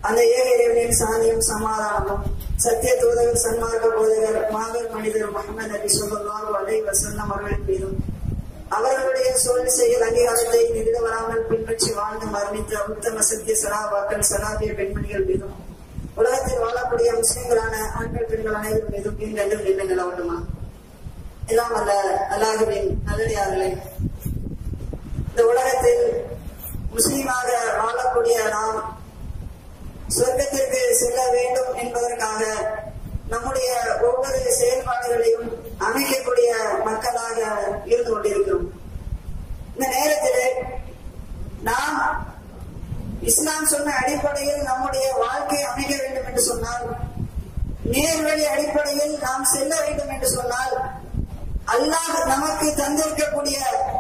அந்த ஏக இறைவனின் சாந்தியும் சமாதானமும் சத்திய தூதகர் சன்மார்க்க போதகர் மாதர் மனிதர் முகமது நபி சொல்லலாம் அலை வசல்லம் அவர்களின் மீதும் அவர்களுடைய சொல் செயல் அங்கீகாரத்தை நிறுத்த வராமல் பின்பற்றி வாழ்ந்து மரணித்த உத்தம சத்திய சராபாக்கள் சராபிய பெண்மணிகள் மீதும் உலகத்தில் வாழக்கூடிய முஸ்லிம்களான ஆண்கள் பெண்கள் அனைவரும் மீதும் என்றென்றும் நின்று நிலவட்டுமா எல்லாம் அல்ல அல்லாஹுவின் நல்லடியார்களே இந்த உலகத்தில் முஸ்லீமாக வாழக்கூடிய நாம் சொர்க்கத்திற்கு செல்ல வேண்டும் என்பதற்காக நம்முடைய ஒவ்வொரு செயல்பாடுகளையும் அமைக்கக்கூடிய மக்களாக இருந்து கொண்டிருக்கிறோம் இந்த நேரத்தில் நாம் இஸ்லாம் சொன்ன அடிப்படையில் நம்முடைய வாழ்க்கையை அமைக்க வேண்டும் என்று சொன்னால் நேர்வழி அடிப்படையில் நாம் செல்ல வேண்டும் என்று சொன்னால் அல்லாஹ் நமக்கு தந்திருக்கக்கூடிய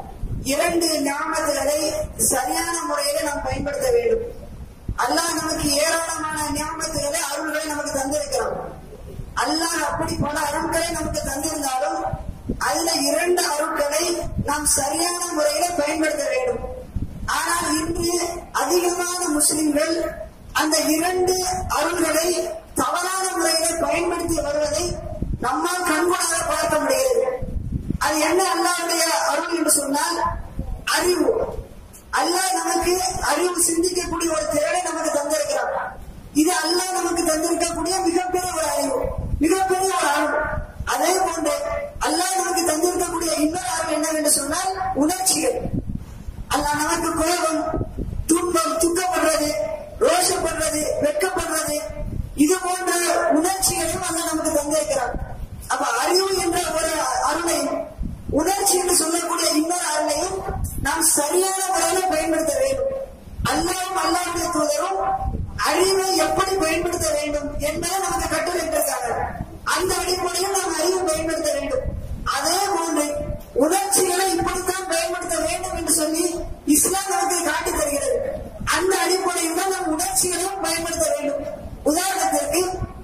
இரண்டு ஞாபகங்களை சரியான முறையில நாம் பயன்படுத்த வேண்டும் அல்லாஹ் நமக்கு ஏராளமான ஞாபகங்களை அருள்களை நமக்கு தந்திருக்கிறான் அல்லாஹ் அப்படி பல அருள்களை நமக்கு தந்திருந்தாலும் அதுல இரண்டு அருட்களை நாம் சரியான முறையில பயன்படுத்த வேண்டும் ஆனால் இன்று அதிகமான முஸ்லிம்கள் அந்த இரண்டு அருள்களை தவறான முறையில பயன்படுத்தி வருவதை நம்மால் கண்கூடாக பார்க்க முடிகிறது அது என்ன அல்லாவுடைய அருள் என்று சொன்னால் அறிவு அல்லாஹ் நமக்கு அறிவு சிந்திக்கக்கூடிய ஒரு திறனை நமக்கு தந்திருக்கிறான் இது அல்லாஹ் நமக்கு தந்திருக்கக்கூடிய மிகப்பெரிய ஒரு அறிவு மிகப்பெரிய ஒரு அருள் அதே போன்று அல்லாஹ் நமக்கு தந்திருக்கக்கூடிய இன்னொரு அருள் என்னவென்று சொன்னால் உணர்ச்சிகள் அல்லாஹ் நமக்கு கோபம் துன்பம் துக்கப்படுறது ரோஷப்படுறது வெட்கப்படுறது இது போன்ற உணர்ச்சிகளையும் அல்லாஹ் நமக்கு தந்திருக்கிறான் அப்ப அறிவு என்ற ஒரு அருளையும் உணர்ச்சி என்று சொல்லக்கூடிய இன்னொரு அருளையும் நாம் சரியான முறையில் பயன்படுத்த வேண்டும் அல்லாவும் அல்லாவுடைய தூதரும் அறிவை எப்படி பயன்படுத்த வேண்டும் என்பதை நமக்கு கற்றுரைத்திருக்காங்க அந்த அடிப்படையில் நாம் அறிவை பயன்படுத்த வேண்டும் அதே போன்று உணர்ச்சிகளை இப்படித்தான் பயன்படுத்த வேண்டும் என்று சொல்லி இஸ்லாம் நமக்கு காட்டி தருகிறது அந்த அடிப்படையில் தான் நாம் உணர்ச்சிகளையும் பயன்படுத்த வேண்டும் உதாரணத்திற்கு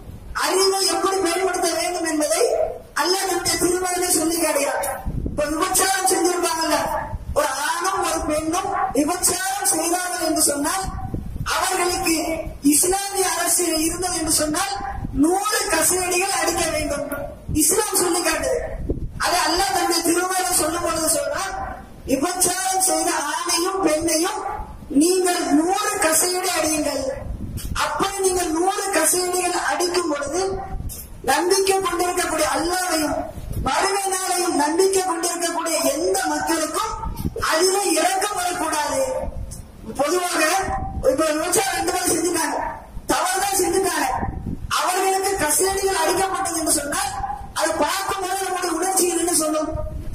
அறிவை எப்படி பயன்படுத்த வேண்டும் என்பதை அல்லாஹ் நம்முடைய திருமணத்தை சொல்லி காட்டுகிறார் இப்ப விபச்சாரம் செஞ்சிருப்பாங்கல்ல ஒரு ஆணும் ஒரு பெண்ணும் விபச்சாரம் செய்தார்கள் என்று சொன்னால் அவர்களுக்கு இஸ்லாமிய அரசு இருந்தது என்று சொன்னால் நூறு கசையடிகள் அடிக்க வேண்டும் இஸ்லாம் சொல்லி காட்டுது அது அல்லாஹ் தன்னுடைய திருமணம் சொல்லும் பொழுது சொல்றான் விபச்சாரம் செய்த ஆணையும் பெண்ணையும் நீங்கள் நூறு கசையடி அடியுங்கள் அப்படி நீங்கள் நூறு கசையடிகள் அடிக்கும் பொழுது நம்பிக்கை கொண்டிருக்கக்கூடிய அல்லாவையும் மறுமை நாளையும் நம்பிக்கை கொண்டிருக்கக்கூடிய எந்த மக்களுக்கும் அதில இறக்கம் வரக்கூடாது பொதுவாக இப்ப விவசாயம் ரெண்டு பேரும் செஞ்சுட்டாங்க தவறுதான் செஞ்சுட்டாங்க அவர்களுக்கு கசேடிகள் அடிக்கப்பட்டது என்று சொன்னால் அது பார்க்கும்போது நம்முடைய உணர்ச்சிகள் என்ன சொல்லும்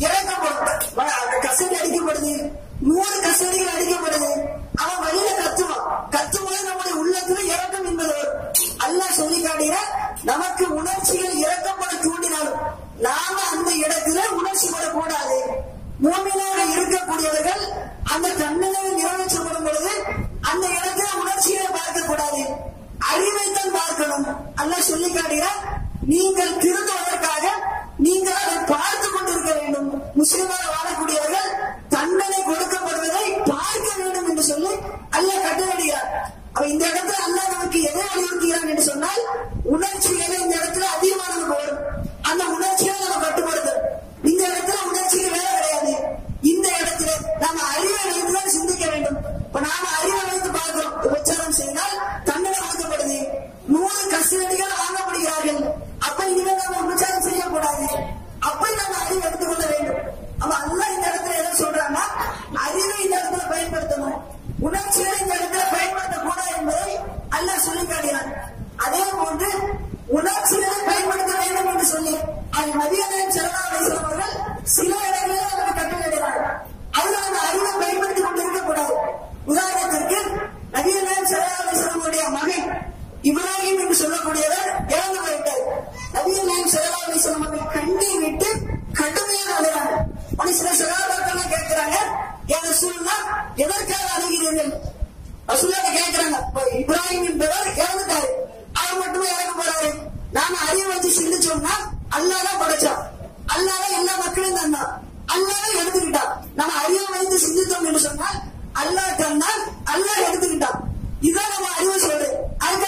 இறக்கப்படும் கசேடி அடிக்கப்படுது நூறு கசேடிகள் அடிக்கப்படுது அவன் வழியில கத்துவான் கத்தும்போது நம்முடைய உள்ளத்துல இறக்கம் என்பது வரும் அல்லாஹ் சொல்லி காட்டுகிற நமக்கு உணர்ச்சிகள் இறக்கப்பட தூண்டினாலும் நாம அந்த இடத்துல உணர்ச்சி படக்கூடாது மூமினாக இருக்கக்கூடியவர்கள் அந்த தண்டனை நிறைவேற்றப்படும் பொழுது அந்த இடத்துல உணர்ச்சிகளை பார்க்க கூடாது அறிவைத்தான் பார்க்கணும் அல்லாஹ் சொல்லி காட்டுகிறார் நீங்கள் திருந்துவதற்காக நீங்கள் அதை பார்த்து கொண்டிருக்க வேண்டும் முஸ்லிமாக வாழக்கூடியவர்கள் தண்டனை கொடுக்கப்படுவதை பார்க்க வேண்டும் என்று சொல்லி அல்லாஹ் கட்டளையிடுகிறார் அப்ப இந்த இடத்துல அல்லாஹ் நமக்கு எதை வலியுறுத்துகிறான் என்று சொன்னால் உணர்ச்சிகளை இந்த இடத்துல அதிகமாக நமக்கு வரும் அந்த உணர்ச்சிகளை நம்ம கட்டுப்படுத்தணும் இந்த இடத்துல உணர்ச்சிகள் வேற கிடையாது இந்த இடத்துல நாம அறிவை வைத்துதான் சிந்திக்க வேண்டும் இப்ப நாம அறிவை வைத்து பார்க்கிறோம் விபச்சாரம் செய்தால் தண்டனை கொடுக்கப்படுது நூறு கஸ்டடிகள் வாங்கப்படுகிறார்கள் அப்ப இனிமேல் நாம விபச்சாரம் செய்யக்கூடாது அப்ப நம்ம அறிவை எடுத்துக்கொள்ள வேண்டும் அப்ப அல்ல இந்த இடத்துல எதை சொல்றாங்கன்னா அறிவை இந்த இடத்துல பயன்படுத்தணும் உணர்ச்சிகளை இந்த இடத்துல பயன்படுத்தக்கூடாது என்பதை அல்லாஹ் சொல்லி காட்டுகிறான் அதே போன்று உணர்ச்சிகளை பயன்படுத்த வேண்டும் என்று சொல்லி அது மதியநாயகம் செலவாக அவர்கள் சில இடங்களில் நமக்கு கட்டளையிடுகிறார்கள் அதுல அந்த அறிவை பயன்படுத்தி கொண்டிருக்க கூடாது உதாரணத்திற்கு நபியநாயகம் செலவாக மகன் இப்ராஹிம் என்று சொல்லக்கூடியவர் இறந்து போயிட்டார் நபியநாயகம் செலவாக அவர்கள் கண்ணை விட்டு கடுமையாக அழுகிறாங்க ஒரு சில சகாபாக்கள் கேட்கிறாங்க என் ரசூல்லா எதற்காக அழுகிறீர்கள் ரசூல்லாட்ட கேட்கிறாங்க இப்ராஹிம் என்பவர் இறந்துட்டாரு அவர் மட்டுமே இறக்க போறாரு நாம அறிவை வச்சு சிந்திச்சோம்னா அல்லாதான் படைச்சான் அல்லாதான் எல்லா மக்களையும் தந்தான் அல்லாதான் எடுத்துக்கிட்டான் நம்ம அறிவை வைத்து சிந்தித்தோம் என்று சொன்னால் அல்லாஹ் தந்தான் அல்லாஹ் எடுத்துக்கிட்டான் இதான் நம்ம அறிவை சொல்றது அதுக்கு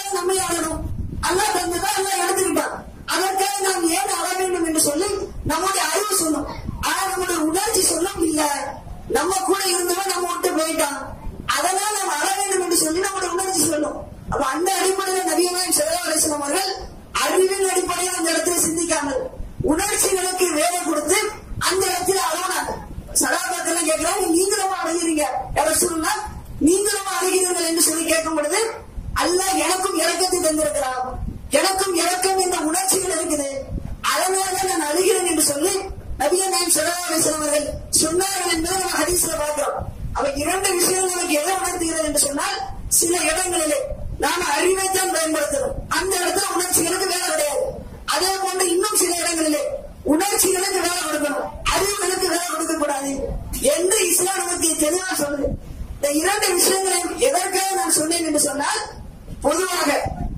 சொல்லும் அப்ப அந்த அடிப்படையில் நபியமாய் செல்லா அலிஸ்லாம் அவர்கள் அறிவின் அடிப்படையில் அந்த இடத்துல சிந்திக்காமல் உணர்ச்சிகளுக்கு வேலை கொடுத்து அந்த இடத்துல அழுவனாங்க சகாபாக்கெல்லாம் கேட்கிறாங்க நீங்களும் அழுகிறீங்க யார சொல்லா நீங்களும் அழுகிறீர்கள் என்று சொல்லி கேட்கும் பொழுது அல்லாஹ் எனக்கும் இறக்கத்தை தந்திருக்கிறான் எனக்கும் இறக்கம் என்ற உணர்ச்சிகள் இருக்குது அதனால நான் அழுகிறேன் என்று சொல்லி நபிய நாயம் சல்லா அலிஸ்லாம் அவர்கள் சொன்னார்கள் என்பதை நம்ம ஹதீஸ்ல பார்க்கிறோம் அவ இரண்டு விஷயங்கள் நமக்கு எதை உணர்த்துகிறது என்று சொன்னால் சில இடங்களிலே நாம அறிவைத்தான் பயன்படுத்தணும் அந்த இடத்துல உணர்ச்சிகளுக்கு வேலை கிடையாது அதே போன்று இன்னும் சில இடங்களிலே உணர்ச்சிகளுக்கு வேலை கொடுக்கணும் அறிவுகளுக்கு வேலை கொடுக்க கூடாது என்று இஸ்லாம் நமக்கு தெளிவா சொல்லுது இந்த இரண்டு விஷயங்களையும் எதற்காக நான் சொன்னேன் என்று சொன்னால் பொதுவாக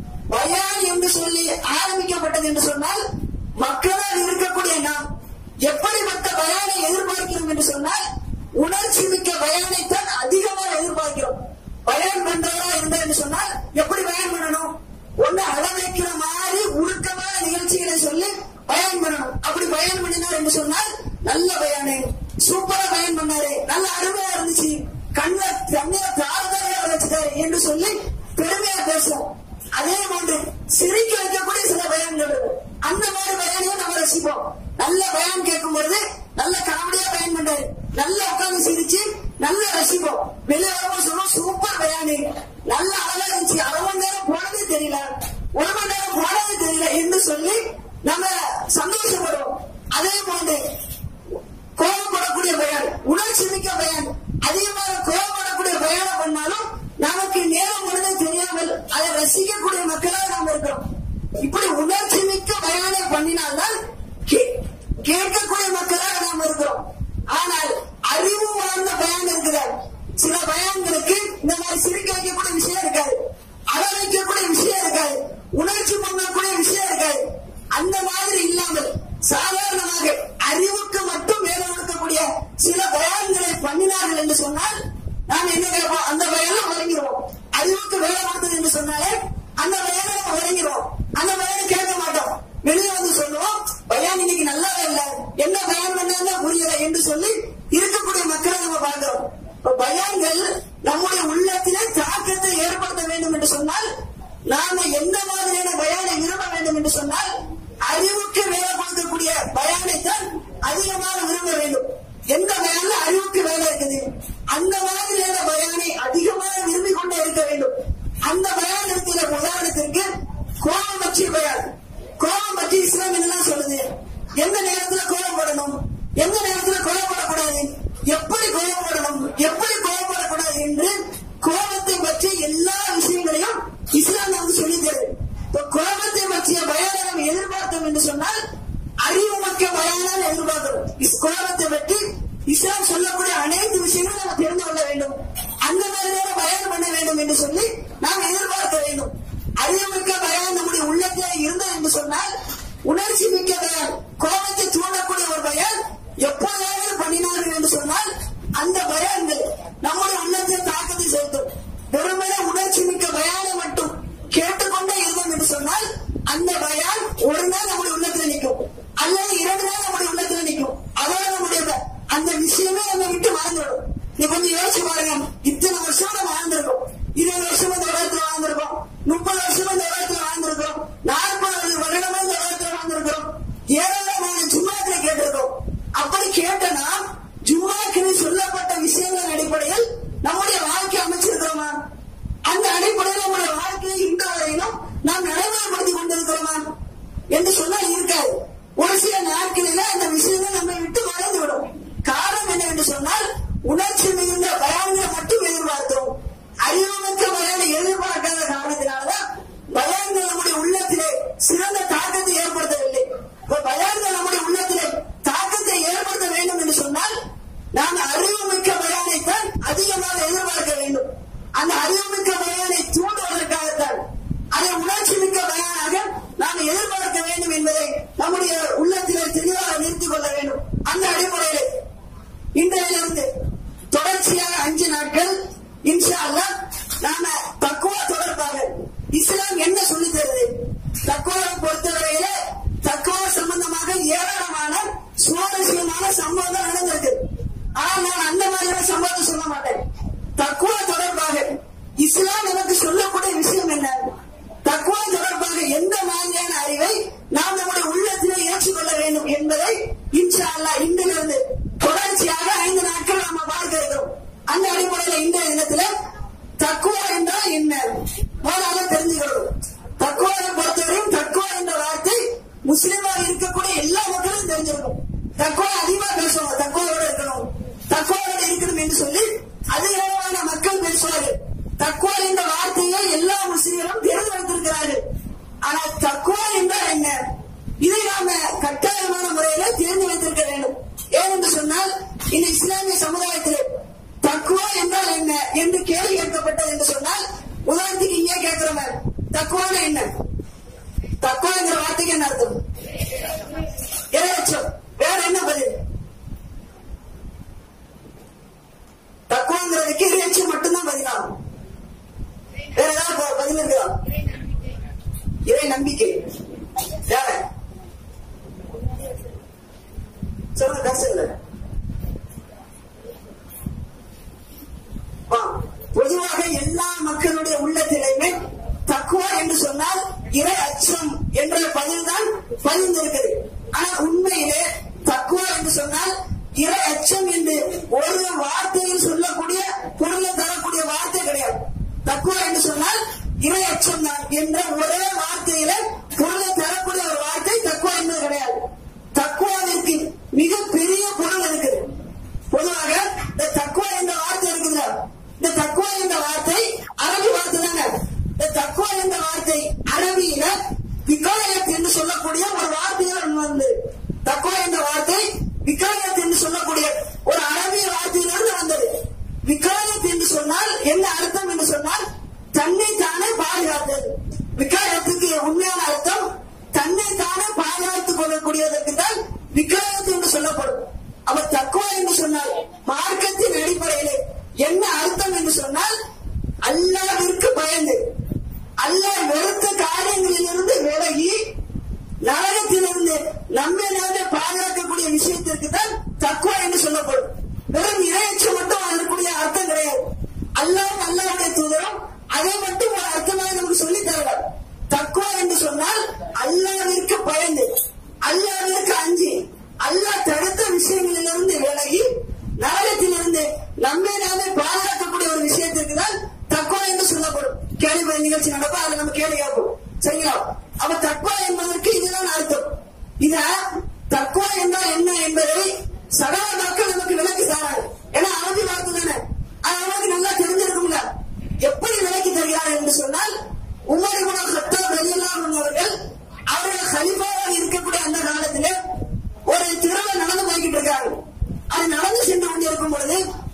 பயான் என்று சொல்லி ஆரம்பிக்கப்பட்டது என்று சொன்னால் மக்களால் இருக்கக்கூடிய நாம் எப்படிப்பட்ட பயானை எதிர்பார்க்கிறோம் என்று சொன்னால் உணர்ச்சி மிக்க பயானைத்தான் அதிகமாக எதிர்பார்க்கிறோம் பயான் பண்றவரா இருந்தா என்று சொன்னால் எப்படி பயான் பண்ணணும் ஒண்ணு அழ வைக்கிற மாதிரி உருக்கமான நிகழ்ச்சிகளை சொல்லி பயன் பண்ணணும் அப்படி பயன் பண்ணினார் என்று சொன்னால் நல்ல பயானே சூப்பரா பயன் பண்ணாரு நல்ல அருமையா இருந்துச்சு கண்ண கண்ண தாரதாரியா வச்சுட்டாரு என்று சொல்லி பெருமையா பேசுவோம் அதே போன்று சிரிக்க வைக்கக்கூடிய சில பயான்கள் இருக்கும் அந்த மாதிரி பயானையும் நம்ம ரசிப்போம் நல்ல பயான் கேட்கும் பொழுது நல்ல காமெடியா பயன் பண்றாரு நல்ல உட்கார்ந்து சிரிச்சு நல்ல ரசிப்போம் வெளியே வரும்போது சொல்லுவோம் சூப்பர் பயானி நல்ல அழகா இருந்துச்சு அரை மணி நேரம் போனதே தெரியல ஒரு மணி நேரம் போனதே தெரியல என்று சொல்லி நம்ம சந்தோஷப்படுவோம் அதே போன்று கோபப்படக்கூடிய பயன் உணர்ச்சி மிக்க பயன் அதிகமாக கோபப்படக்கூடிய பயனை பண்ணாலும் நமக்கு நேரம் முழுதே தெரியாமல் அதை ரசிக்கக்கூடிய மக்களாக நாம் இருக்கிறோம் இப்படி உணர்ச்சி மிக்க பயானை பண்ணினால்தான் கே- கேட்கக்கூடிய மக்களாக நாம் இருக்கிறோம் ஆனால் அறிவு வாழ்ந்த பயான் இருக்கிறார் சில பயான்களுக்கு இந்த மாதிரி சிரிக்க வைக்கக்கூடிய விஷயம் இருக்காது அழ வைக்கக்கூடிய விஷயம் இருக்காது உணர்ச்சி பண்ணக்கூடிய விஷயம் இருக்காது அந்த மாதிரி இல்லாமல் சாதாரணமாக அறிவுக்கு மட்டும் வேலை கொடுக்கக்கூடிய சில பயான்களை பண்ணினார்கள் என்று சொன்னால் நாம் என்ன கேட்போம் அந்த பயானை வழங்கிடுவோம் அறிவுக்கு வேலை கொடுத்தது என்று சொன்னாலே அந்த பயானை நம்ம வழங்கிடுவோம் அந்த பயானை கேட்க மாட்டோம் வெளியே வந்து சொல்லுவோம் பயான் இன்னைக்கு நல்லாவே இல்ல என்ன பயான் பண்ணா புரியல என்று சொல்லி இருக்கக்கூடிய மக்களை நம்ம பார்க்கிறோம் இப்ப பயான்கள் நம்முடைய உள்ளத்திலே தாக்கத்தை ஏற்படுத்த வேண்டும் என்று சொன்னால் நாம எந்த மாதிரியான பயானை விரும்ப வேண்டும் என்று சொன்னால் அறிவுக்கு வேலை கொடுக்கக்கூடிய பயானைத்தான் அதிகமாக விரும்ப வேண்டும் எந்த பயான்ல அறிவுக்கு வேலை இருக்குது அந்த மாதிரியான பயானை அதிகமாக விரும்பிக் கொண்டே இருக்க வேண்டும் அந்த பயான் இருக்கிற உதாரணத்திற்கு கோபம் பற்றிய பயான் கோபம் பற்றி இஸ்லாம் என்னெல்லாம் சொல்லுது எந்த நேரத்துல கோபப்படணும் எந்த நேரத்துல கோபப்படக்கூடாது எப்படி கோபப்படணும் எப்படி கோபப்படக்கூடாது என்று கோபத்தை பற்றி எல்லா விஷயங்களையும் இஸ்லாம் நமக்கு சொல்லித் தருது இப்ப கோபத்தை பற்றிய பயானை நாம் எதிர்பார்த்தோம் என்று சொன்னால் அறிவு மக்க பயானால் எதிர்பார்க்கிறோம் இஸ் கோபத்தை பற்றி இஸ்லாம் சொல்லக்கூடிய அனைத்து விஷயங்களும் நாம் தெரிந்து கொள்ள வேண்டும் அந்த மாதிரியான பயான் பண்ண வேண்டும் என்று சொல்லி நாம் எதிர்பார்க்க வேண்டும் அறிவுமிக்க பயான் நம்முடைய உள்ளத்திலே இருந்தது என்று சொன்னால் உணர்ச்சி மிக்க பயான் கோபத்தை தூண்டக்கூடிய ஒரு பயான் எப்போதாவது பண்ணினார்கள் என்று சொன்னால் அந்த பயான்கள் நம்முடைய உள்ளத்தில் தாக்கத்தை செலுத்தும் வெறுமனே உணர்ச்சி மிக்க பயானை மட்டும் கேட்டுக்கொண்டே இருந்தோம் என்று சொன்னால் அந்த பயான் ஒரு நாள் நம்முடைய உள்ளத்தில் நிற்கும் அல்லது இரண்டு நாள் நம்முடைய உள்ளத்தில் நிற்கும் அதோட நம்முடைய ப- அந்த விஷயமே நம்ம விட்டு மறந்துவிடும் நீ கொஞ்சம் யோசிச்சு பாருங்க இத்தனை வருஷம் நம்ம வாழ்ந்திருக்கோம் இருபது வருஷம் இந்த உலகத்துல வாழ்ந்திருக்கோம் முப்பது வருஷம் இந்த உலகத்துல வாழ்ந்திருக்கோம் நாற்பது வருடமா இந்த உலகத்துல வாழ்ந்திருக்கிறோம் ஏராளமான ஜும்மாக்களை கேட்டிருக்கோம் அப்படி கேட்ட நாம் ஜும்மாக்கு சொல்லப்பட்ட விஷயங்களின் அடிப்படையில் நம்முடைய வாழ்க்கை அமைச்சிருக்கிறோமா அந்த அடிப்படையில் நம்முடைய வாழ்க்கையை இன்று வரையிலும் நாம் நடைமுறைப்படுத்திக் கொண்டிருக்கிறோமா என்று சொன்னால் இருக்காது ஒரு சில நாட்களில அந்த விஷயங்கள் நம்மை விட்டு மறைந்து விடும் காரணம் என்ன என்று சொன்னால் உணர்ச்சி மிகுந்த பயான்களை மட்டும் எதிர்பார்க்கிறோம் அறிவுமிக்க பயானை எதிர்பார்க்காத காரணத்தினால்தான் பயான்கள் நம்முடைய உள்ளத்திலே சிறந்த தாக்கத்தை ஏற்படுத்தவில்லை இப்ப பயான்கள் நம்முடைய உள்ளத்திலே தாக்கத்தை ஏற்படுத்த வேண்டும் என்று சொன்னால் நாம் அறிவுமிக்க பயானைத்தான் அதிகமாக எதிர்பார்க்க வேண்டும் அந்த அறிவுமிக்க பயானை தூண்டுவதற்காகத்தான் அதை உணர்ச்சி மிக்க பயானாக நாம் எதிர்பார்க்க வேண்டும் என்பதை நம்முடைய உள்ளத்திலே தெளிவாக நிறுத்திக் கொள்ள வேண்டும் அந்த அடிப்படையிலே இன்றையிலிருந்து தொடர்ச்சியாக அஞ்சு நாட்கள் இன்ஷா அல்லாஹ் நாம தக்குவா தொடர்பாக இஸ்லாம் என்ன சொல்லித் தருது தக்குவாவை பொறுத்தவரையில தக்குவா சம்பந்தமாக ஏராளமான சுவாரஸ்யமான சம்பவங்கள் நடந்திருக்கு ஆனால் நான் அந்த மாதிரியான சம்பவத்தை சொல்ல மாட்டேன் தக்குவா தொடர்பாக இஸ்லாம் நமக்கு சொல்லக்கூடிய இந்த இஸ்லாமிய சமுதாயத்தில் தக்குவா என்றால் என்ன என்று கேள்வி கேட்கப்பட்டது என்று சொன்னால் உதாரணத்துக்கு இங்கே கேட்கிறோம் தக்குவான என்ன தக்குவாங்கிற வார்த்தைக்கு என்ன அர்த்தம் இரையச்சம் வேற என்ன பதில் தக்குவாங்கிறதுக்கு இரையச்சம் மட்டும்தான் பதிலாகும் வேற ஏதாவது ப- பதில் இருக்குதா இறை நம்பிக்கை வேற சொல்லுங்க கடைசியில் ஆ, பொதுவாக எல்லா மக்களுடைய உள்ளத்திலையுமே தக்குவா என்று சொன்னால் இறை அச்சம் என்ற பதில் தான் பதிந்திருக்கிறது ஆனா உண்மையிலே தக்குவா என்று சொன்னால் இறை அச்சம் என்று ஒரு வார்த்தையில் சொல்லக்கூடிய பொருளை தரக்கூடிய வார்த்தை கிடையாது தக்குவா என்று சொன்னால் இறை அச்சம் தான் என்ற ஒரே வார்த்தையில பொருளை தரக்கூடிய ஒரு வார்த்தை தக்குவா என்பது கிடையாது தக்குவாவிற்கு மிக பெரிய பொருள் இருக்குது பொதுவாக இந்த தக்குவா என்ற வார்த்தை இருக்குல்ல இந்த தக்குவா என்ற வார்த்தை அரபி வார்த்தை தாங்க இந்த தக்குவா என்ற வார்த்தை அரபியில விகாயத் என்று சொல்லக்கூடிய ஒரு வார்த்தையில வந்து தக்குவா என்ற வார்த்தை விகாயத் என்று சொல்லக்கூடிய ஒரு அரபிய வார்த்தையிலிருந்து வந்தது விகாயத் என்று சொன்னால் என்ன அர்த்தம் என்று சொன்னால் தன்னை தானே பாதுகாத்தல் விகாயத்துக்கு உண்மையான அர்த்தம் தன்னை தானே பாதுகாத்துக் கொள்ளக்கூடியதற்கு தான் விகாயத் என்று சொல்லப்படும் அவர் தக்குவா என்று சொன்னால் மார்க்கத்தின் அடிப்படையிலே என்ன அர்த்தம் என்று சொன்னால் அல்லாவிற்கு பயந்து அல்லாஹ் வெறுத்த காரியங்களிலிருந்து விலகி நரகத்திலிருந்து நம்மை நாமே பாதுகாக்கக்கூடிய விஷயத்திற்கு தான் தக்குவா என்று சொல்லப்படும் வெறும் இறையச்சம் மட்டும் அதற்குரிய அர்த்தம் கிடையாது அல்லாஹ் அல்லாவுடைய தூதரும் அதை மட்டும் ஒரு அர்த்தமாக நமக்கு சொல்லி தரல தக்குவா என்று சொன்னால் அல்லாவிற்கு பயந்து அல்லாவிற்கு அஞ்சி அல்லாஹ் தடுத்த விஷயங்களிலிருந்து விலகி நரகத்திலிருந்து நம்மை நாமே பாதுகாக்கக்கூடிய ஒரு விஷயத்திற்கு தான் தக்குவா என்று சொல்லப்படும் கேள்வி நிகழ்ச்சி நடப்பா அதை நம்ம கேள்வி கேட்போம் சரிங்களா அப்ப தக்குவா என்பதற்கு இதுதான் அர்த்தம் இத தக்குவா என்றால் என்ன என்பதை சகல மக்கள் நமக்கு விளக்கி தராங்க ஏன்னா அரபி வார்த்தை தானே அது அவனுக்கு நல்லா தெரிஞ்சிருக்கும்ல எப்படி விளக்கி தருகிறார் என்று சொன்னால் உமர் இப்னு கத்தாப் ரலியல்லாஹு அன்ஹு அவர்கள் அவர்கள் கலிஃபாவாக இருக்கக்கூடிய அந்த காலத்திலே ஒரு திருவிழா நடந்து போய்கிட்டு இருக்காங்க அது நடந்து சென்று கொண்டிருக்கும் பொழுது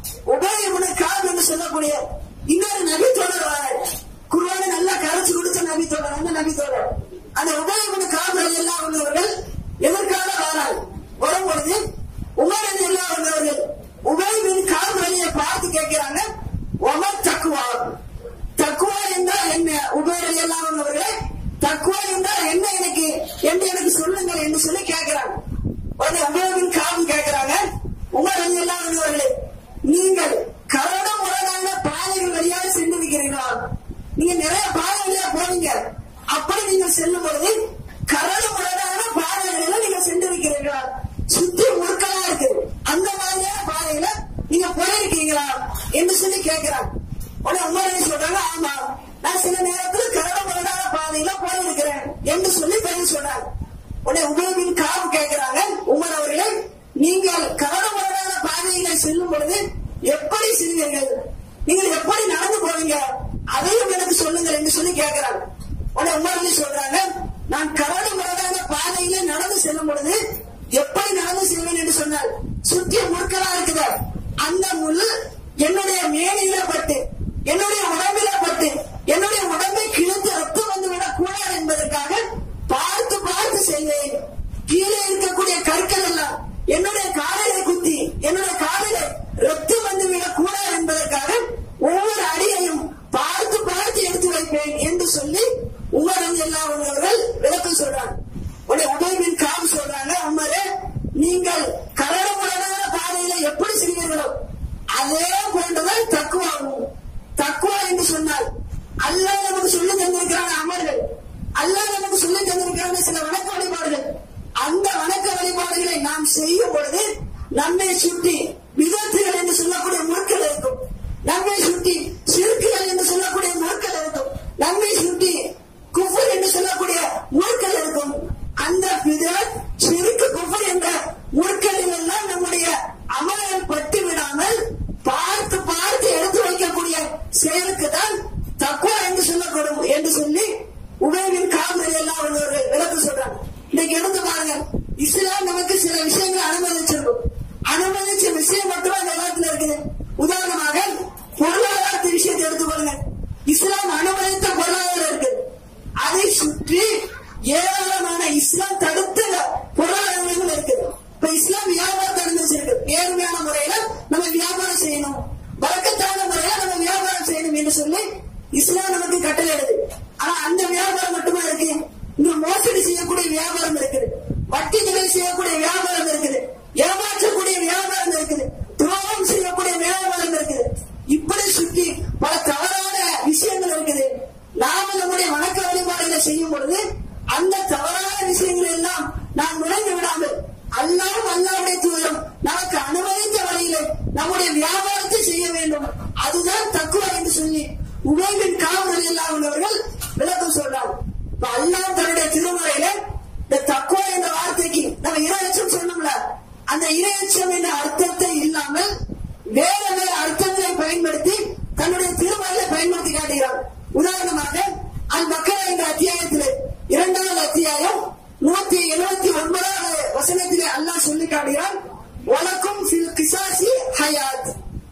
உபயமுன காப் என்று சொல்லக்கூடிய இன்னொரு நபி தோழர் வரார் குருவானை நல்லா கரைச்சு குடிச்ச நபி தோழர் அந்த நபி தோழர் அந்த உபயமுன காப் எல்லாம் உள்ளவர்கள் எதற்காக வரார் வரும் பொழுது உமர் அலி எல்லாம் உள்ளவர்கள் உபயமின் காப் அலியை பார்த்து கேட்கிறாங்க ஒமர் தக்குவா தக்குவா என்றால் என்ன உபயர் அலி எல்லாம் உள்ளவர்களே தக்குவா என்றால் என்ன எனக்கு என்று எனக்கு சொல்லுங்கள் என்று சொல்லி கேட்கிறாங்க உடனே உபயோகின் காவல் கேட்கிறாங்க உமர் அலி எல்லாம் உள்ளவர்களே நீங்கள் கரட முரடான பாதைகள் வழியாக சென்று இருக்கிறீர்களா நீங்க நிறைய பாதை வழியா போனீங்க அப்படி நீங்கள் செல்லும் பொழுது கரடு முரடான பாதைகளில நீங்க சென்று இருக்கிறீர்களா சுத்தி முறுக்கலா இருக்கு அந்த மாதிரியான பாதையில நீங்க போயிருக்கீங்களா என்று சொல்லி கேட்கிறாங்க உடனே உமர் அலி சொல்றாங்க ஆமா நான் சில நேரத்துல கரட முரடான பாதையில போயிருக்கிறேன் என்று சொல்லி பதில் சொல்றாங்க உடனே உபயோகின் காவு கேட்கிறாங்க உமர் அவர்களே நீங்கள் கரட முரடான பாதையில செல்லும் பொழுது எப்படி செல்வீர்கள் நீங்கள் எப்படி நடந்து போவீங்க அதையும் எனக்கு சொல்லுங்கள் என்று சொல்லி கேட்கிறாங்க உடனே உமர் அலி சொல்றாங்க நான் கரடு முரடான பாதையில நடந்து செல்லும் பொழுது எப்படி நடந்து செல்வேன் என்று சொன்னால் சுற்றி முற்களா இருக்குது அந்த முள் என்னுடைய மேலையில பட்டு என்னுடைய உடம்பில பட்டு என்னுடைய உடம்பை கிழித்து ரத்தம் வந்து விடக் கூடாது என்பதற்காக பார்த்து பார்த்து செல்வேன் கீழே இருக்கக்கூடிய கற்கள் எல்லாம் என்னுடைய காலிலே குத்தி என்னுடைய காலிலே ரத்தம் வந்து விடக் கூடாது என்பதற்காக ஒவ்வொரு அடியையும் பார்த்து பார்த்து எடுத்து வைப்பேன் என்று சொல்லி உமர் எல்லாம் அவர்கள் விளக்கம் சொல்றாங்க உடனே உபயமின் காம் சொல்றாங்க உமரே நீங்கள் கரடமுடனான பாதையில எப்படி செல்வீர்களோ அதே போன்றுதான் தக்குவாகும் தக்குவா என்று சொன்னால் அல்லாஹ் நமக்கு சொல்லி தந்திருக்கிறான அமர்கள் அல்லாஹ் நமக்கு சொல்லி தந்திருக்கிறான சில வணக்க வழிபாடுகள் அந்த வணக்க வழிபாடுகளை நாம் செய்யும் பொழுது நம்மை சுற்றி விதத்துகள் என்று சொல்லக்கூடிய முற்கள் இருக்கும் நம்மை சுற்றி சிறுக்குகள் என்று சொல்லக்கூடிய முற்கள் இருக்கும் நம்மை சுற்றி குஃபர் என்று சொல்லக்கூடிய முற்கள் இருக்கும் அந்த விதத் சிறுக்கு குஃபர் என்ற முற்களில் எல்லாம் நம்முடைய அமல்கள் பட்டு விடாமல் பார்த்து பார்த்து எடுத்து வைக்கக்கூடிய செயலுக்கு தான் தக்குவா என்று சொல்லப்படும் என்று சொல்லி உபயோகின் காவல் எல்லாம் ஒரு விளக்கம் சொல்றாங்க இன்னைக்கு எடுத்து பாருங்க இஸ்லாம் நமக்கு சில விஷயங்களை அனுமதிச்சிருக்கும் அனுமதிச்ச விஷயம் மட்டும் அந்த உலகத்துல இருக்குது உதாரணமாக பொருளாதாரத்து விஷயத்தை எடுத்துக்கொள்ளுங்க இஸ்லாம் அனுமதித்த பொருளாதாரம் இருக்கு அதை சுற்றி ஏராளமான இஸ்லாம் தடுத்த பொருளாதாரங்கள் இருக்குது இப்ப இஸ்லாம் வியாபாரத்தை அனுமதிச்சிருக்கு நேர்மையான முறையில நம்ம வியாபாரம் செய்யணும் வழக்கத்தான முறையில நம்ம வியாபாரம் செய்யணும் என்று சொல்லி இஸ்லாம் நமக்கு கட்டளையிடுது ஆனா அந்த வியாபாரம் மட்டுமா இருக்கு இங்க மோசடி செய்யக்கூடிய வியாபாரம் இருக்குது வட்டி தொகை செய்யக்கூடிய வியாபாரம் இருக்குது ஏமாற்றக்கூடிய வியாபாரம் இருக்குது துரோகம் செய்யக்கூடிய வியாபாரம் இருக்குது இப்படி சுற்றி பல தவறான விஷயங்கள் இருக்குது நாம நம்முடைய வணக்க வழிபாடுகளை செய்யும் பொழுது அந்த தவறான விஷயங்கள் எல்லாம் நாம் நுழைந்து விடாமல் அல்லாவும் அல்லாவுடைய தூதரும் நமக்கு அனுமதித்த வழியில நம்முடைய வியாபாரத்தை செய்ய வேண்டும் அதுதான் தக்குவா என்று சொல்லி உபயோகின் காவல் எல்லாம் உள்ளவர்கள் விளக்கம் சொல்றாங்க இப்ப அல்லாஹ் தன்னுடைய திருமறையில இந்த தக்குவா என்ற வார்த்தைக்கு நம்ம இரையச்சம் சொன்னோம்ல அந்த இரையச்சம் என்ற அர்த்தத்தை இல்லாமல் வேற வேற அர்த்தங்களை பயன்படுத்தி தன்னுடைய திருமறையில பயன்படுத்தி காட்டுகிறார் உதாரணமாக அல் மக்கா என்ற அத்தியாயத்திலே இரண்டாவது அத்தியாயம் நூத்தி எழுபத்தி ஒன்பதாவது வசனத்திலே அல்லாஹ் சொல்லி காட்டுகிறார் வழக்கும் ஃபில் கிசாசி ஹயாத்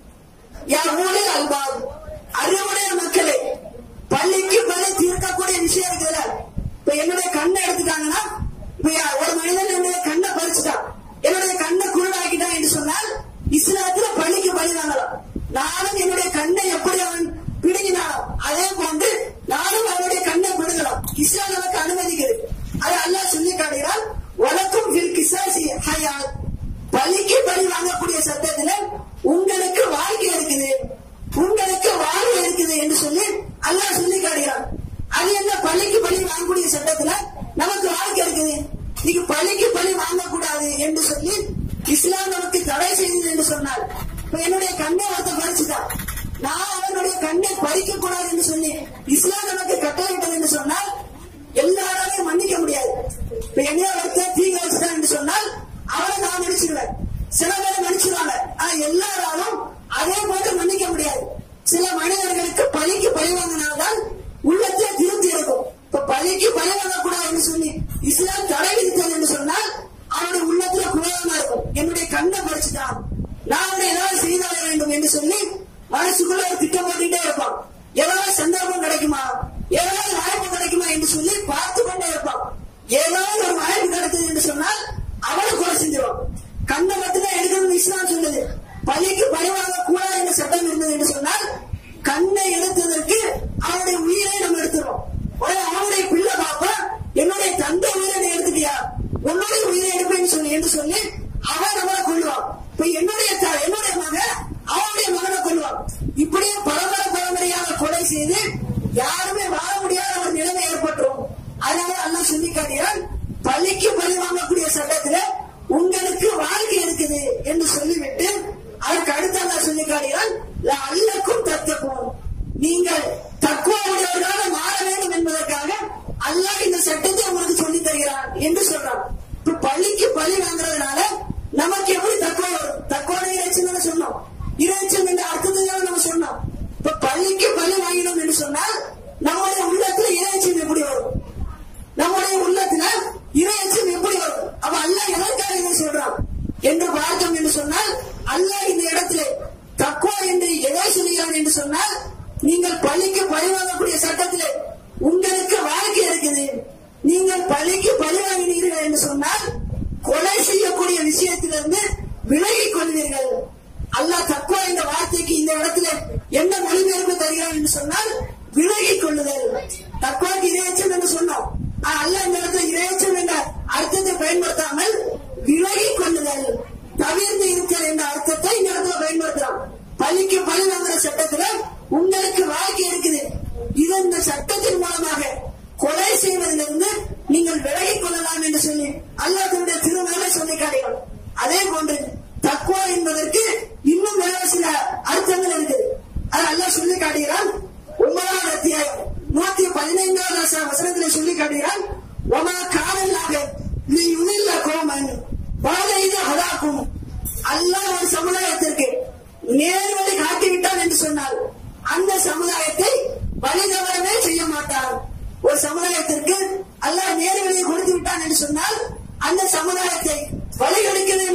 யா ஊழல் அல்பாப் அறிவுடைய மக்களே பள்ளிக்கு பள்ளி தீர்க்கக்கூடிய விஷயம் இருக்குல்ல இப்ப என்னுடைய கண்ணை எடுத்துட்டாங்கன்னா இப்ப யா- ஒரு மனிதன் என்னுடைய கண்ணை பறிச்சுட்டான் என்னுடைய கண்ணை குருடாக்கிட்டான் என்று சொன்னால் இஸ்லாத்துல பள்ளிக்கு பலி வாங்கலாம் நானும் என்னுடைய கண்ணை எப்படி அவன் பிடுங்கினானோ அதே போன்று நானும் அவனுடைய கண்ணை பிடுங்கலாம் இஸ்லாம் நமக்கு அனுமதிக்கிறது அது அல்லாஹ் சொல்லி காட்டுகிறான் வழக்கும் ஃபில் கிசாசி ஹயாத் பலிக்கு பலி வாங்கக்கூடிய சட்டத்துல உங்களுக்கு வாழ்க்கை இருக்குது உங்களுக்கு வாழ்க்கை இருக்குது என்று சொல்லி அல்லாஹ் சொல்லி காட்டுகிறான் அது என்ன பலிக்கு பலி வாங்கக்கூடிய சட்டத்துல நமக்கு வாழ்க்கை இருக்குது நீங்க பலிக்கு பலி வாங்கக்கூடாது என்று சொல்லி இஸ்லாம் நமக்கு தடை செய்தது என்று சொன்னார் இப்ப என்னுடைய கண்ணை ஒருத்த பறிச்சுட்டான் நான் அவனுடைய கண்ணை பறிக்க கூடாது என்று சொல்லி இஸ்லாம் நமக்கு கட்டளையிட்டது என்று சொன்னால் எல்லாராலையும் மன்னிக்க முடியாது இப்ப என்னைய ஒருத்தர் தீ வச்சுட்டான் என்று சொன்னால் அவரை நான் மன்னிச்சிடுவேன் சில பேர் மன்னிச்சிருவாங்க ஆனா எல்லாராலும் அதே போன்று மன்னிக்க முடியாது சில மனிதர்களுக்கு பலிக்கு பழி வாங்கினால்தான் உள்ளத்தை திருப்தி இருக்கும் இப்ப பலிக்கு பழி வாங்கக்கூடாது என்று சொல்லி இஸ்லாம் தடை விதித்தது என்று சொன்னால் அவனுடைய உள்ளத்துல குரோதமா இருக்கும் என்னுடைய கண்ணை பறிச்சுட்டான் நான் அவனை ஏதாவது செய்தாக வேண்டும் என்று சொல்லி மனசுக்குள்ள ஒரு திட்டம் போட்டுட்டே இருப்பான் ஏதாவது சந்தர்ப்பம் கிடைக்குமா ஏதாவது வாய்ப்பு கிடைக்குமா என்று சொல்லி பார்த்து கொண்டே இருப்பான் ஏதாவது ஒரு வாய்ப்பு கிடைத்தது என்று சொன்னால் அவனை கொலை செஞ்சிருவான் கண்ணை மட்டும்தான் எடுக்கணும்னு இஸ்லாம் சொல்லுது பலிக்கு பழிவாங்க கூடாது என்ற சட்டம் இருந்தது என்று சொன்னால் கண்ணை எடுத்ததற்கு அவனுடைய உயிரை நம்ம எடுத்துறோம் உடனே அவனுடைய பிள்ளை பாப்பா என்னுடைய தந்தை உயிரை நீ எடுத்துட்டியா உன்னுடைய உயிரை எடுப்பேன்னு சொல்லி என்று சொல்லி அவன் நம்மளை கொள்ளுவான் இப்ப என்னுடைய த- என்னுடைய மகன் அவனுடைய மகனை கொள்வான் இப்படியே பரம்பரை பரம்பரையாக கொலை செய்து யாருமே வாழ முடியாத ஒரு நிலைமை ஏற்பட்டுரும் அதனால அல்லாஹ் சொல்லி காட்டுகிறான் பலிக்கு பலி வாங்கக்கூடிய சட்டத்துல உங்களுக்கு வாழ்க்கை இருக்குது என்று சொல்லிவிட்டு அதற்கு அடுத்து அல்லாஹ் சொல்லி காட்டுகிறான் அல்லக்கும் தத்தக்கும் நீங்கள் தக்குவாவுடையவர்களாக மாற வேண்டும் என்பதற்காக அல்லாஹ் இந்த சட்டத்தை உங்களுக்கு சொல்லி தருகிறான் என்று சொல்றான் இப்ப பள்ளிக்கு பலி வாங்குறதுனால நமக்கு எப்படி தக்குவா வரும் தக்குவான இறைச்சம் தானே சொன்னோம் இறைச்சம் என்ற அர்த்தத்தை தானே நம்ம சொன்னோம் இப்ப பள்ளிக்கு பலி வாங்கினோம் என்று சொன்னால் நம்முடைய உள்ளத்துல இறைச்சம் எப்படி வரும் நம்முடைய உள்ளத்துல இறையச்சம் எப்படி வரும் அப்ப அல்லாஹ் எதற்காக இதை சொல்றான் என்று பார்த்தோம் என்று சொன்னால் அல்லாஹ் இந்த இடத்திலே தக்குவா என்று எதை சொல்கிறான் என்று சொன்னால் நீங்கள் பழிக்கு பழி வாங்கக்கூடிய சட்டத்திலே உங்களுக்கு வாழ்க்கை இருக்குது நீங்கள் பழிக்கு பழி வாங்கினீர்கள் என்று சொன்னால் கொலை செய்யக்கூடிய விஷயத்திலிருந்து விலகிக் கொள்வீர்கள் அல்லாஹ் தக்குவா என்ற வார்த்தைக்கு இந்த இடத்துல என்ன மொழிபெயர்ப்பு தருகிறான் என்று சொன்னால் விலகிக் கொள்ளுதல் தக்குவாக்கு இரையச்சம் என்று சொன்னோம் ஆனா அல்லாஹ் இந்த இடத்துல இரையச்சம் என்ற அர்த்தத்தை பயன்படுத்தாமல் விலகிக் கொள்ளுதல் தவிர்த்து இருத்தல் என்ற அர்த்தத்தை இந்த இடத்துல பயன்படுத்துறான் பள்ளிக்கு பழி வாங்குற சட்டத்துல உங்களுக்கு வாழ்க்கை இருக்குது இது இந்த சட்டத்தின் மூலமாக கொலை செய்வதிலிருந்து நீங்கள் விலகிக் கொள்ளலாம் என்று சொல்லி அல்லாஹ் தன்னுடைய திருமண சொல்லி காட்டுகிறான் அதே போன்று தக்குவா என்பதற்கு இன்னும் வேற சில அர்த்தங்கள் இருக்குது அது அல்லாஹ் சொல்லி காட்டுகிறான் ஒன்பதாவது அத்தியாயம் நூத்தி பதினைந்தாவது வச- வசனத்திலே சொல்லி காட்டுகிறான் ஒமா காவலாக நீ உனில்ல கோமன் பாதையில ஹதாக்கும் அல்லாஹ் ஒரு சமுதாயத்திற்கு நேர்வழி காட்டிவிட்டான் என்று சொன்னால் அந்த சமுதாயத்தை வழி தவறவே செய்ய மாட்டான் ஒரு சமுதாயத்திற்கு அல்லாஹ் நேர்வழியை கொடுத்து விட்டான் என்று சொன்னால் அந்த சமுதாயத்தை வழிகெடுக்கவே மாட்டான்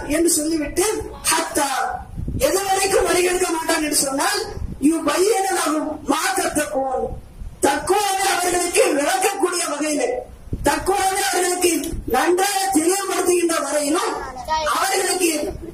என்று சொல்லிவிட்டு ஹத்தா எது வரைக்கும் வழிகெடுக்க மாட்டான் என்று சொன்னால் யூ பையனாகும் மாற்றத்தக்கோன் தக்குவாவை அவர்களுக்கு விளக்கக்கூடிய வகையில் தக்குவாவை அவர்களுக்கு நன்றாக தெளிவுபடுத்துகின்ற வரையிலும் அவர்களுக்கு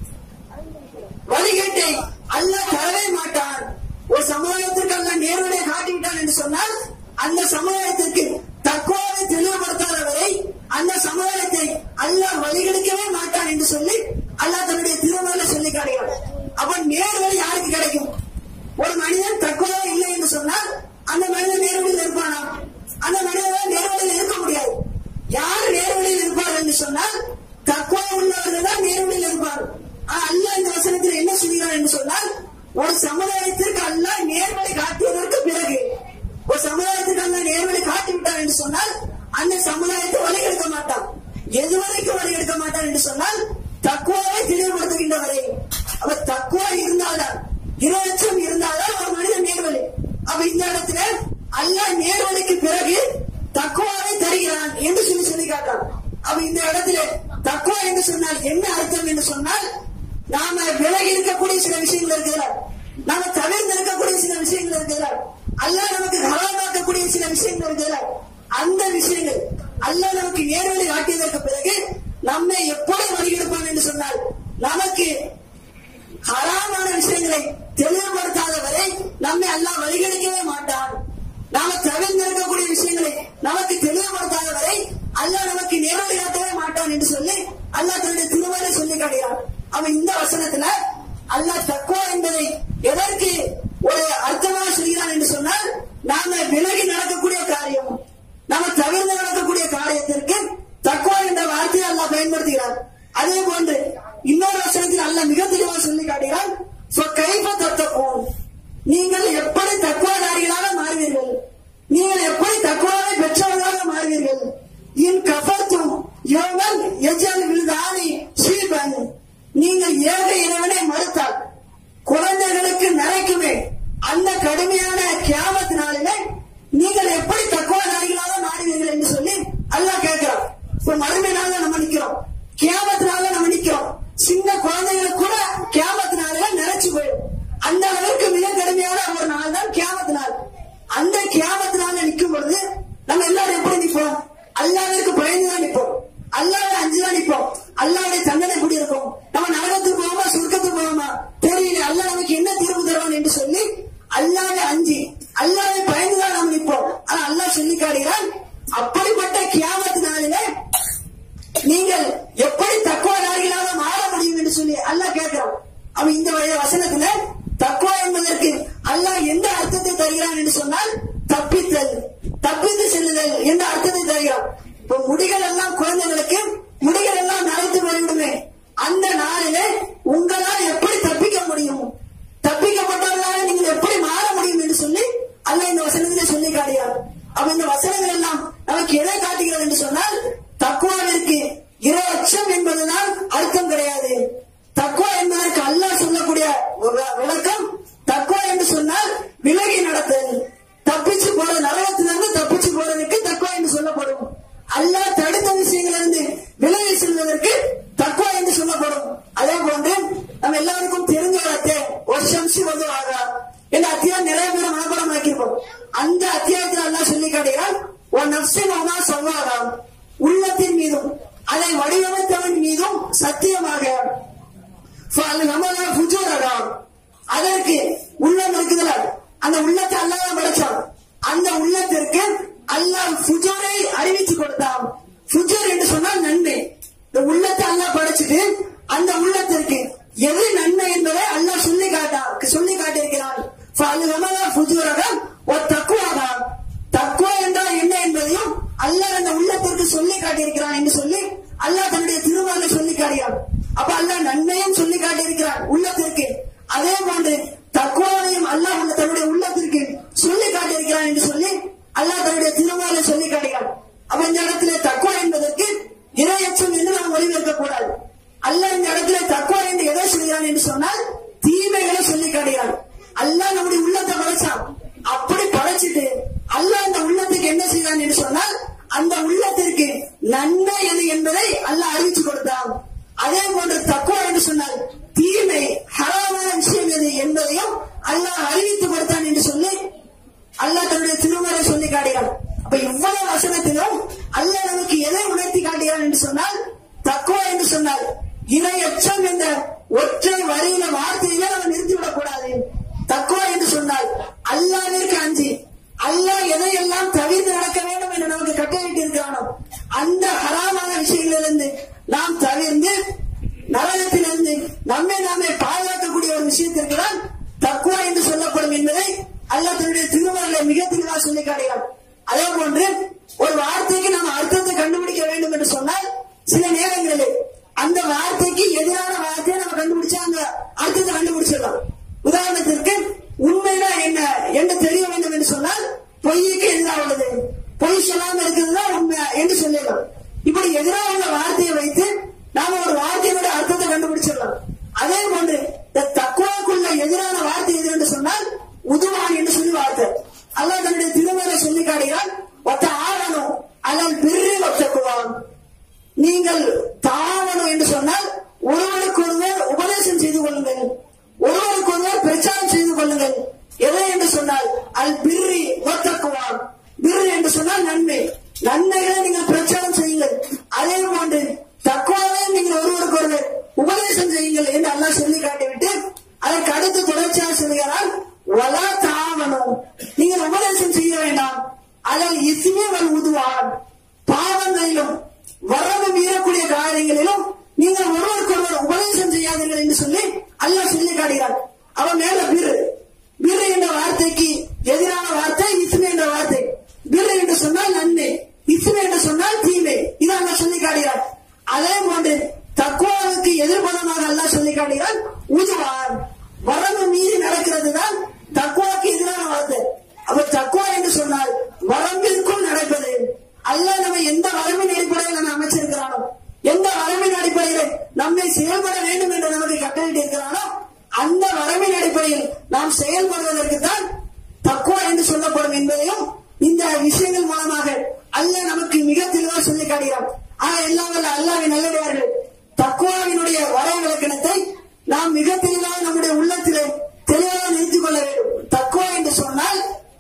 வழிகேட்டை அல்லாஹ் தரவே மாட்டான் ஒரு சமுதாயத்திற்கு அல்ல நேர்வழியை காட்டிவிட்டான் என்று சொன்னால் அந்த சமுதாயத்திற்கு தக்குவாவை தெளிவுபடுத்தாத வரை அந்த சமுதாயத்தை அல்லாஹ் வழிகெடுக்கவே மாட்டான் என்று சொல்லி அல்லாஹ் தன்னுடைய திருமண சொல்லி காட்டுகிறான் அப்ப நேர்வழி யாருக்கு கிடைக்கும் ஒரு மனிதன் தக்குவாவே இல்லை என்று சொன்னால் அந்த மனிதன் நேர்வழியில் இருப்பானா அந்த மனிதன் நேர்வழியில் இருக்க முடியாது யார் நேர்வழியில் இருப்பார் என்று சொன்னால் தக்குவா உள்ளவர்கள் தான் நேர்வழியில் இருப்பார் ஆனா அல்லாஹ் இந்த வசனத்தில் என்ன சொல்கிறார் என்று சொன்னால் ஒரு சமுதாயத்திற்கு அல்லாஹ் நேர்வழி காட்டியதற்கு பிறகு ஒரு சமுதாயத்திற்கு அல்லாஹ் நேர்வழி காட்டி விட்டார் என்று சொன்னால் அந்த சமுதாயத்தை வழிகெடுக்க மாட்டான் எது வரைக்கும் வழிகெடுக்க மாட்டான் என்று சொன்னால் தக்குவாவை தெளிவுபடுத்துகின்ற வரை அப்ப தக்குவா இருந்தால்தான் இரையச்சம் இருந்தால்தான் ஒரு மனிதன் நேர்வழி அப்ப இந்த இடத்துல அல்லாஹ் நேர்வழிக்கு பிறகு தக்குவாவை தருகிறான் என்று சொல்லி சொல்லி காட்டான் அப்ப இந்த இடத்துல தக்குவா என்று சொன்னால் என்ன அர்த்தம் என்று சொன்னால் நாம விலகி இருக்கக்கூடிய சில விஷயங்கள் இருக்குதுல நாம தவிர்த்து இருக்கக்கூடிய சில விஷயங்கள் இருக்குதுல அல்லாஹ் நமக்கு ஹலாமாக்கக்கூடிய சில விஷயங்கள் இருக்குதுல அந்த விஷயங்கள் அல்லாஹ் நமக்கு நேர்வழி காட்டியதற்கு பிறகு நம்மை எப்படி வழிகெடுப்பான் என்று சொன்னால் நமக்கு ஹராமான விஷயங்களை தெளிவுபடுத்தாத வரை நம்மை அல்லாஹ் வழிகெடுக்கவே மாட்டான் நாம தவிர்ந்திருக்கக்கூடிய விஷயங்களை நமக்கு தெளிவுபடுத்தாத வரை அல்லாஹ் நமக்கு நேரடி காட்டவே மாட்டான் என்று சொல்லி அல்லாஹ் தன்னுடைய திருமலை சொல்லி காட்டுகிறான் அவன் இந்த வசனத்துல அல்லாஹ் தக்குவா என்பதை எதற்கு ஒரு அர்த்தமாக சொல்கிறான் என்று சொன்னால் நாம விலகி நடக்கக்கூடிய காரியம் நாம தவிர்த்து நடக்கக்கூடிய காரியத்திற்கு தக்குவா என்ற வார்த்தையை அல்லாஹ் பயன்படுத்துகிறான் அதே போன்று இன்னொரு வசனத்தில் அல்லாஹ் மிக தெளிவாக சொல்லி காட்டுகிறான் கைப்ப தத்தப்போம் நீங்கள் எப்படி தக்குவாதாரிகளாக மாறுவீர்கள் நீங்கள் எப்படி தக்குவாவை பெற்றவர்களாக மாறுவீர்கள் இன் கஃபர்த்தும் யோகன் எஜல் விழுதானி ஸ்ரீபன் நீங்கள் ஏக இறைவனை மறுத்தால் குழந்தைகளுக்கு நரைக்குமே அந்த கடுமையான கியாமத் நாளிலே நீங்கள் எப்படி தக்குவாதாரிகளாக மாறுவீர்கள் என்று சொல்லி அல்லாஹ் கேட்கிறான் இப்ப மறுமை நாள்ல நம்ம நிக்கிறோம் கியாமத் நாள்ல நம்ம நிக்கிறோம் சின்ன குழந்தைகளுக்கு கூட கியாமத் நாள்ல நிறைச்சு போயிடும் அந்த அளவுக்கு மிக கடுமையான ஒரு நாள் தான் கியாமத் நாள் அந்த கியாமத் நாள்ல நிற்கும் பொழுது நம்ம எல்லாரும் எப்படி நிற்போம் அல்லாவிற்கு பயந்துதான் நிற்போம் அல்லாவை அஞ்சுதான் நிற்போம் அல்லாவுடைய தண்டனை எப்படி இருக்கும் நம்ம நரகத்துக்கு போவோமா சுருக்கத்துக்கு போவோமா தெரியல அல்லா நமக்கு என்ன தீர்வு தருவான் என்று சொல்லி அல்லாவை அஞ்சி அல்லாவை பயந்துதான் நாம் நிற்போம் ஆனா அல்லாஹ் சொல்லி காடுகிறான் அப்படிப்பட்ட கியாமத் நாளிலே நீங்கள் எப்படி தக்குவதாரிகளாக மாற முடியும் என்று சொல்லி அல்லாஹ் கேட்கிறான் அவன் இந்த வழிய வசனத்துல தக்குவா என்பதற்கு அல்லாஹ் எந்த அர்த்தத்தை தருகிறான் என்று சொன்னால் தப்பித்தல் தப்பித்து செல்லுதல் என்ற அர்த்தத்தை தருகிறான் இப்போ முடிகள் எல்லாம் குழந்தைகளுக்கு முடிகள் எல்லாம் நரைத்து போய்விடுமே அந்த நாளிலே உங்களால் எப்படி தப்பிக்க முடியும் தப்பிக்கப்பட்டவர்களாக நீங்கள் எப்படி மாற முடியும் என்று சொல்லி அல்ல இந்த வசனத்திலே சொல்லி காட்டுகிறார் அப்ப இந்த வசனங்கள் எல்லாம் நமக்கு எதை காட்டுகிறது என்று சொன்னால் தக்குவாவிற்கு இறை அச்சம் என்பதுதான் அர்த்தம் கிடையாது தக்குவா என்பதற்கு அல்லாஹ் சொல்லக்கூடிய ஒரு விளக்கம் தக்குவா என்று சொன்னால் விலகி நடத்தல் தப்பிச்சு போறது நரகத்திலிருந்து தப்பிச்சு போறதுக்கு தக்குவா என்று சொல்லப்படும் அல்லாஹ் தடுத்த விஷயங்களிலிருந்து விலகி செல்வதற்கு தக்குவா என்று சொல்லப்படும் அதே போன்று நம்ம எல்லாருக்கும் தெரிஞ்ச வார்த்தை வருஷம் வந்து ஆகா இந்த அத்தியாயம் நிறைய பேர் மனப்பாடம் ஆக்கியிருப்போம் அந்த அத்தியாயத்தில் அல்லாஹ் சொல்லி காட்டுகிறான் உன் நப்சின் அம்மா சொல்வாராம் உள்ளத்தின் மீதும் அதை வடிவமைத்தவன் மீதும் சத்தியமாக அதற்கு உள்ளம் இருக்குதுல அந்த உள்ளத்தை அல்லாஹ் படைச்சான் அந்த உள்ளத்திற்கு அல்லாஹ் ஃபுஜூரை அறிவிச்சு கொடுத்தான் ஃபுஜூர் என்று சொன்னால் நன்மை இந்த உள்ளத்தை அல்லாஹ் படைச்சிட்டு அந்த உள்ளத்திற்கு எது நன்மை என்பதை அல்லாஹ் சொல்லி காட்டா சொல்லி காட்டியிருக்கிறான் ஃபுஜூரகம் ஒரு தக்குவாதான் தக்குவா என்றால் என்ன என்பதையும் அல்லாஹ் அந்த உள்ளத்திற்கு சொல்லி காட்டியிருக்கிறான் என்று சொல்லி அல்லாஹ் தன்னுடைய திருமலை சொல்லி காட்டியான் அப்ப அல்லாஹ் நன்மையும் சொல்லி காட்டியிருக்கிறான் உள்ளத்திற்கு அதே போன்று தக்குவாவையும் அல்லாஹ் உள்ள தன்னுடைய உள்ளத்திற்கு சொல்லி காட்டியிருக்கிறான் என்று சொல்லி அல்லாஹ் தன்னுடைய திருமலை சொல்லி காட்டுகிறான் அப்ப இந்த இடத்துல தக்குவா என்பதற்கு இரையச்சம் என்று நாம் மொழிபெயர்க்க கூடாது அல்லாஹ் இந்த இடத்துல தக்குவா என்று எதை சொல்கிறான் என்று சொன்னால் தீமைகளை சொல்லி காட்டுகிறான் அல்லாஹ் நம்முடைய உள்ளத்தை படைச்சான் அப்படி படைச்சிட்டு அல்லாஹ் அந்த உள்ளத்துக்கு என்ன செய்தான் என்று சொன்னால் அந்த உள்ளத்திற்கு நன்மை எது என்பதை அல்லாஹ் அறிவிச்சு கொடுத்தான் அதே போன்று தக்குவா என்று சொன்னால் தீமை ஹராமான விஷயம் எது என்பதையும் அல்லாஹ் அறிவித்து கொடுத்தான் என்று சொல்லி அல்லாஹ் தன்னுடைய திருமறை சொல்லி காட்டுகிறான் அப்ப இவ்வளவு வசனத்திலும் அல்லாஹ் நமக்கு எதை உணர்த்தி காட்டுகிறான் என்று சொன்னால் தக்குவா என்று சொன்னால் இணையச்சம் என்ற ஒற்றை வரியில வார்த்தையில நம்ம நிறுத்திவிடக் கூடாது தக்குவா என்று சொன்னால் அல்லாவிற்கு அஞ்சி அல்லாஹ் எதையெல்லாம் தவிர்த்து நடக்க வேண்டும் என்று நமக்கு கட்டளையிட்டு இருக்கிறானோ அந்த ஹராமான விஷயங்களிலிருந்து நாம் தவிர்ந்து நரகத்திலிருந்து நம்மை நாமே பாதுகாக்கக்கூடிய ஒரு விஷயத்திற்கு தான் தக்குவா என்று சொல்லப்படும் என்பதை அல்லாஹ் தன்னுடைய திருமணங்களை மிக தெளிவாக சொல்லி காட்டுகிறான் அதே போன்று ஒரு வார்த்தைக்கு நாம் அர்த்தத்தை கண்டுபிடிக்க வேண்டும் என்று சொன்னால் சில நேரங்களில் அந்த வார்த்தைக்கு எதிரான வார்த்தையை நம்ம கண்டுபிடிச்சா அந்த அர்த்தத்தை கண்டுபிடிச்சிடலாம் உதாரணத்திற்கு உண்மைனா என்ன என்று தெரிய வேண்டும் என்று சொன்னால் பொய்யுக்கு எதிராக உள்ளது பொய் சொல்லாம இருக்கிறது தான் உண்மை என்று சொல்லிடலாம் இப்படி எதிராக உள்ள வார்த்தையை வைத்து நாம ஒரு வார்த்தையோட அர்த்தத்தை கண்டுபிடிச்சிடலாம் அதே போன்று இந்த தக்குவாக்குள்ள எதிரான வார்த்தை எது என்று சொன்னால் உதுவான் என்று சொல்லி வார்த்தை அல்லாஹ் தன்னுடைய திருமலை சொல்லி காட்டுகிறான் ஒத்த ஆவணம் அல்லது பிரி ஒத்தக்குவான் நீங்கள் தாவணும் என்று சொன்னால் ஒருவருக்கு ஒருவர் உபதேசம் செய்து கொள்ளுங்கள் ஒருவருக்கு ஒருவர் பிரச்சாரம் செய்து கொள்ளுங்கள் எதை என்று சொன்னால் அல் பிர்ரி ஒத்தக்குவான் பிர்ரி என்று சொன்னால் நன்மை நன்மைகளை நீங்கள் பிரச்சாரம் செய்யுங்கள் அதே போன்று தக்குவாவே நீங்கள் ஒருவருக்கு ஒருவர் உபதேசம் செய்யுங்கள் என்று அல்லாஹ் சொல்லி காட்டிவிட்டு அதற்கு அடுத்து தொடர்ச்சியாக சொல்கிறார் வலா தாவணும் நீங்கள் உபதேசம் செய்ய வேண்டாம் அதில் இஸ்மே வல் உதுவான் பாவங்களிலும் வரம்பு மீறக்கூடிய காரியங்களிலும் நீங்கள் ஒருவருக்கு ஒருவர் உபதேசம் செய்யாதீர்கள் என்று சொல்லி அல்லாஹ் சொல்லி காட்டுகிறார் அவன் மேல பிறு பிறு என்ற வார்த்தைக்கு எதிரான வார்த்தை இஸ்மே என்ற வார்த்தை பிறு என்று சொன்னால் நன்மை இஸ்மே என்று சொன்னால் தீமை இது அல்லாஹ் சொல்லி காட்டுகிறார் அதே போன்று தக்குவாவுக்கு எதிர்பதமாக அல்லாஹ் சொல்லி காட்டுகிறார் உதுவான் வரம்பு மீறி நடக்கிறது தான் தக்குவாக்கு எதிரான வார்த்தை அப்ப தக்குவா என்று சொன்னால் வரம்பிற்குள் நடப்பது அல்லாஹ் நம்ம எந்த வரம்பின் அடிப்படையில் நம்ம அமைச்சிருக்கிறானோ எந்த வரம்பின் அடிப்படையில் நம்மை செயல்பட வேண்டும் என்று நமக்கு கட்டளையிட்டு இருக்கிறானோ அந்த வரம்பின் அடிப்படையில் நாம் செயல்படுவதற்கு தான் தக்குவா என்று சொல்லப்படும் என்பதையும் இந்த விஷயங்கள் மூலமாக அல்லாஹ் நமக்கு மிக தெளிவாக சொல்லி காட்டுகிறான் ஆக எல்லாம் வல்ல அல்லாவின் நல்லடியார்கள் தக்குவாவினுடைய வரை விளக்கணத்தை நாம் மிக தெளிவாக நம்முடைய உள்ளத்திலே தெளிவாக நிறுத்திக் கொள்ள வேண்டும் தக்குவா என்று சொன்னால்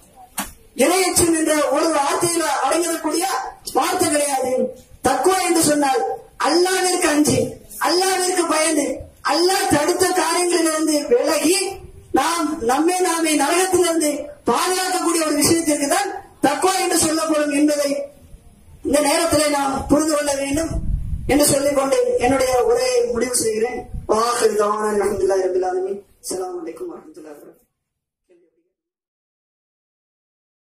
இணையச்சம் என்ற ஒரு வார்த்தையில அடங்கிடக்கூடிய வார்த்தை கிடையாது தக்குவா என்று சொன்னால் அல்லாவிற்கு அஞ்சு அல்லாவிற்கு பயந்து அல்லாஹ் தடுத்த காரியங்களிலிருந்து விலகி நாம் நம்மை நாமே நரகத்திலிருந்து பாதுகாக்கக்கூடிய ஒரு விஷயத்திற்கு தான் தக்குவா என்று சொல்லப்படும் என்பதை இந்த நேரத்திலே நாம் புரிந்து கொள்ள வேண்டும் என்று சொல்லிக்கொண்டு என்னுடைய உரையை முடிவு செய்கிறேன் வாஹிர் தவான அலமதுல்லாஹி ரபில் ஆலமீன் அஸ்ஸலாமு அலைக்கும் வரஹ்மத்துல்லாஹி வபரகாத்துஹு